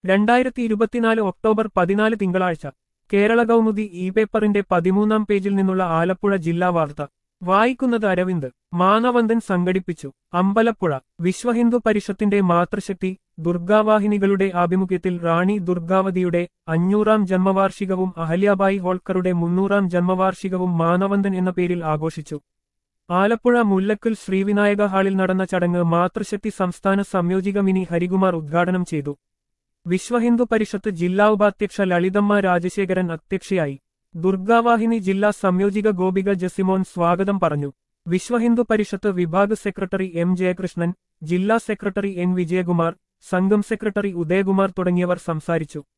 രണ്ടായിരത്തി ഇരുപത്തിനാല് ഒക്ടോബർ പതിനാല് തിങ്കളാഴ്ച കേരള കൗമുദി ഇ പേപ്പറിന്റെ പതിമൂന്നാം പേജിൽ നിന്നുള്ള ആലപ്പുഴ ജില്ലാ വാർത്ത വായിക്കുന്നത് അരവിന്ദ് മാനവന്ദൻ സംഘടിപ്പിച്ചു അമ്പലപ്പുഴ വിശ്വഹിന്ദു പരിഷത്തിന്റെ മാതൃശക്തി ദുർഗാവാഹിനികളുടെ ആഭിമുഖ്യത്തിൽ റാണി ദുർഗാവതിയുടെ അഞ്ഞൂറാം ജന്മവാർഷികവും അഹല്യാബായി ഹോൾക്കറുടെ മുന്നൂറാം ജന്മവാർഷികവും മാനവന്ദൻ എന്ന പേരിൽ ആഘോഷിച്ചു ആലപ്പുഴ മുല്ലക്കൽ ശ്രീവിനായക ഹാളിൽ നടന്ന ചടങ്ങ് മാതൃശക്തി സംസ്ഥാന സംയോജിക മിനി ഹരികുമാർ ഉദ്ഘാടനം ചെയ്തു വിശ്വഹിന്ദു പരിഷത്ത് ജില്ലാ ഉപാധ്യക്ഷ ലളിതമ്മ രാജശേഖരൻ അധ്യക്ഷയായി ദുർഗാവാഹിനി ജില്ലാ സംയോജിക ഗോപിക ജസിമോൻ സ്വാഗതം പറഞ്ഞു വിശ്വഹിന്ദു പരിഷത്ത് വിഭാഗ് സെക്രട്ടറി എം ജയകൃഷ്ണൻ ജില്ലാ സെക്രട്ടറി എൻ വിജയകുമാർ സംഘം സെക്രട്ടറി ഉദയകുമാർ തുടങ്ങിയവർ സംസാരിച്ചു